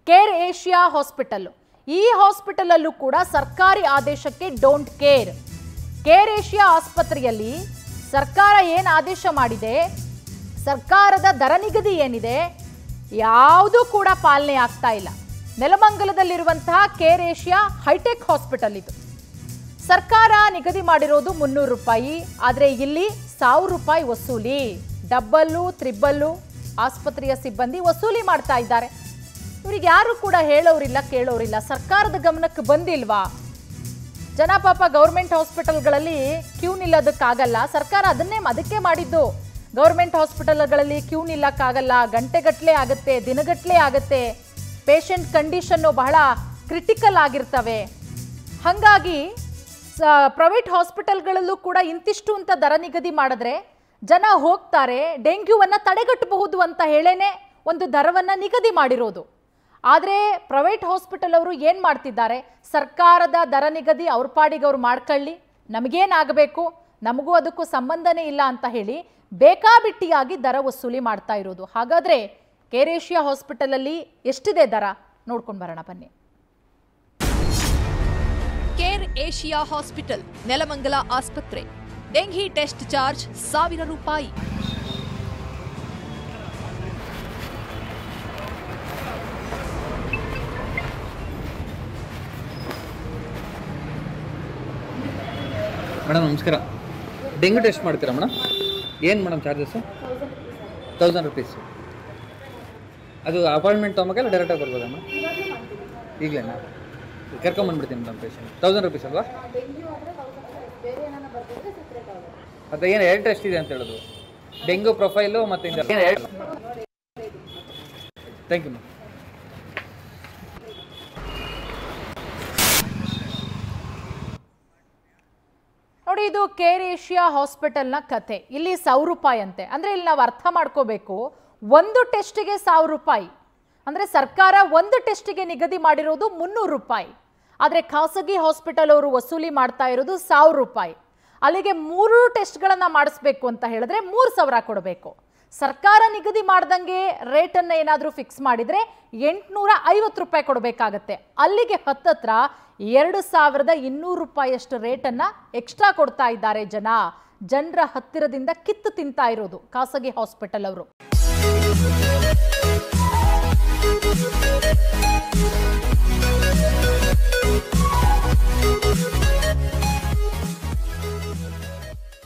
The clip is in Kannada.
ಕೇರ್ ಏಷ್ಯಾ ಹಾಸ್ಪಿಟಲ್ ಈ ಹಾಸ್ಪಿಟಲಲ್ಲೂ ಕೂಡ ಸರ್ಕಾರಿ ಆದೇಶಕ್ಕೆ ಡೋಂಟ್ ಕೇರ್ ಕೇರ್ ಏಷ್ಯಾ ಆಸ್ಪತ್ರೆಯಲ್ಲಿ ಸರ್ಕಾರ ಏನು ಆದೇಶ ಮಾಡಿದೆ ಸರ್ಕಾರದ ದರ ನಿಗದಿ ಏನಿದೆ ಯಾವುದೂ ಕೂಡ ಪಾಲನೆ ಆಗ್ತಾ ಇಲ್ಲ ನೆಲಮಂಗಲದಲ್ಲಿರುವಂತಹ ಕೇರ್ ಏಷ್ಯಾ ಹೈಟೆಕ್ ಹಾಸ್ಪಿಟಲ್ ಇದು ಸರ್ಕಾರ ನಿಗದಿ ಮಾಡಿರೋದು ಮುನ್ನೂರು ರೂಪಾಯಿ ಆದರೆ ಇಲ್ಲಿ ಸಾವಿರ ರೂಪಾಯಿ ವಸೂಲಿ ಡಬ್ಬಲ್ಲು ತ್ರಿಬ್ಬಲ್ಲು ಆಸ್ಪತ್ರೆಯ ಸಿಬ್ಬಂದಿ ವಸೂಲಿ ಮಾಡ್ತಾ ಇದ್ದಾರೆ ಇವ್ರಿಗೆ ಯಾರು ಕೂಡ ಹೇಳೋರಿಲ್ಲ ಕೇಳೋರಿಲ್ಲ ಸರ್ಕಾರದ ಗಮನಕ್ಕೆ ಬಂದಿಲ್ವಾ ಜನ ಪಾಪ ಗೌರ್ಮೆಂಟ್ ಹಾಸ್ಪಿಟಲ್ಗಳಲ್ಲಿ ಕ್ಯೂ ನಿಲ್ಲೋದಕ್ಕಾಗಲ್ಲ ಸರ್ಕಾರ ಅದನ್ನೇ ಅದಕ್ಕೆ ಮಾಡಿದ್ದು ಗೌರ್ಮೆಂಟ್ ಹಾಸ್ಪಿಟಲ್ಗಳಲ್ಲಿ ಕ್ಯೂ ನಿಲ್ಲಕ್ಕಾಗಲ್ಲ ಗಂಟೆಗಟ್ಟಲೆ ಆಗುತ್ತೆ ದಿನಗಟ್ಟಲೆ ಆಗುತ್ತೆ ಪೇಷಂಟ್ ಕಂಡೀಷನ್ನು ಬಹಳ ಕ್ರಿಟಿಕಲ್ ಆಗಿರ್ತವೆ ಹಾಗಾಗಿ ಪ್ರೈವೇಟ್ ಹಾಸ್ಪಿಟಲ್ಗಳಲ್ಲೂ ಕೂಡ ಇಂತಿಷ್ಟು ಅಂತ ದರ ನಿಗದಿ ಮಾಡಿದ್ರೆ ಜನ ಹೋಗ್ತಾರೆ ಡೆಂಗ್ಯೂವನ್ನು ತಡೆಗಟ್ಟಬಹುದು ಅಂತ ಹೇಳೇನೆ ಒಂದು ದರವನ್ನು ನಿಗದಿ ಮಾಡಿರೋದು ಆದರೆ ಪ್ರೈವೇಟ್ ಹಾಸ್ಪಿಟಲ್ ಅವರು ಏನು ಮಾಡ್ತಿದ್ದಾರೆ ಸರ್ಕಾರದ ದರ ನಿಗದಿ ಅವ್ರ ಪಾಡಿಗೆ ಅವ್ರು ಮಾಡ್ಕೊಳ್ಳಿ ನಮಗೇನಾಗಬೇಕು ನಮಗೂ ಅದಕ್ಕೂ ಸಂಬಂಧನೇ ಇಲ್ಲ ಅಂತ ಹೇಳಿ ಬೇಕಾಬಿಟ್ಟಿಯಾಗಿ ದರ ವಸೂಲಿ ಮಾಡ್ತಾ ಇರೋದು ಹಾಗಾದರೆ ಕೇರೇಷಿಯಾ ಹಾಸ್ಪಿಟಲಲ್ಲಿ ಎಷ್ಟಿದೆ ದರ ನೋಡ್ಕೊಂಡು ಬರೋಣ ಬನ್ನಿ ಕೇರ್ ಏಷಿಯಾ ಹಾಸ್ಪಿಟಲ್ ನೆಲಮಂಗಲ ಆಸ್ಪತ್ರೆ ಡೆಂಘಿ ಟೆಸ್ಟ್ ಚಾರ್ಜ್ ಸಾವಿರ ರೂಪಾಯಿ ಮೇಡಮ್ ನಮಸ್ಕಾರ ಡೆಂಗ್ಯೂ ಟೆಸ್ಟ್ ಮಾಡ್ತೀರಾ ಮೇಡಮ್ ಏನು ಮೇಡಮ್ ಚಾರ್ಜಸ್ಸು ತೌಸಂಡ್ ರುಪೀಸ್ ಅದು ಅಪಾಯಿಂಟ್ಮೆಂಟ್ ತೊಗೊಂಬೇಕಲ್ಲ ಡೈರೆಕ್ಟಾಗಿ ಬರ್ಬೋದಾ ಮೇಡಮ್ ಈಗಲೇನಾ ಕರ್ಕೊಂಬಂದ್ಬಿಡ್ತೀನಿ ಮೇಡಮ್ ಪೇಷಂಟ್ ತೌಸಂಡ್ ರುಪೀಸ್ ಅಲ್ವಾ ಅದು ಏನು ಎರಡು ಟೆಸ್ಟ್ ಇದೆ ಅಂತ ಹೇಳೋದು ಡೆಂಗ್ಯೂ ಪ್ರೊಫೈಲು ಮತ್ತು ಇಂದ ಥ್ಯಾಂಕ್ ಯು ಮ್ಯಾಮ್ ನೋಡಿ ಇದು ಕೇರ್ ಏಷ್ಯಾ ಹಾಸ್ಪಿಟಲ್ನ ಕತೆ ಇಲ್ಲಿ ಸಾವಿರ ರೂಪಾಯಿ ಅಂತೆ ಅಂದರೆ ಇಲ್ಲಿ ನಾವು ಅರ್ಥ ಮಾಡ್ಕೋಬೇಕು ಒಂದು ಟೆಸ್ಟಿಗೆ ಸಾವಿರ ರೂಪಾಯಿ ಅಂದರೆ ಸರ್ಕಾರ ಒಂದು ಟೆಸ್ಟಿಗೆ ನಿಗದಿ ಮಾಡಿರೋದು ಮುನ್ನೂರು ರೂಪಾಯಿ ಆದರೆ ಖಾಸಗಿ ಹಾಸ್ಪಿಟಲ್ ಅವರು ವಸೂಲಿ ಮಾಡ್ತಾ ಇರೋದು ಸಾವಿರ ರೂಪಾಯಿ ಅಲ್ಲಿಗೆ ಮೂರು ಟೆಸ್ಟ್ಗಳನ್ನು ಮಾಡಿಸ್ಬೇಕು ಅಂತ ಹೇಳಿದ್ರೆ ಮೂರು ಸಾವಿರ ಕೊಡಬೇಕು ಸರ್ಕಾರ ನಿಗದಿ ಮಾಡ್ದಂಗೆ ರೇಟನ್ನು ಏನಾದರೂ ಫಿಕ್ಸ್ ಮಾಡಿದರೆ ಎಂಟುನೂರ ಐವತ್ತು ರೂಪಾಯಿ ಕೊಡಬೇಕಾಗತ್ತೆ ಅಲ್ಲಿಗೆ ಹತ್ತತ್ರ ಎರಡು ಸಾವಿರದ ಇನ್ನೂರು ರೂಪಾಯಿಯಷ್ಟು ರೇಟನ್ನು ಎಕ್ಸ್ಟ್ರಾ ಕೊಡ್ತಾ ಇದ್ದಾರೆ ಜನ ಜನರ ಹತ್ತಿರದಿಂದ ಕಿತ್ತು ತಿಂತಾ ಇರೋದು ಖಾಸಗಿ ಹಾಸ್ಪಿಟಲ್ ಅವರು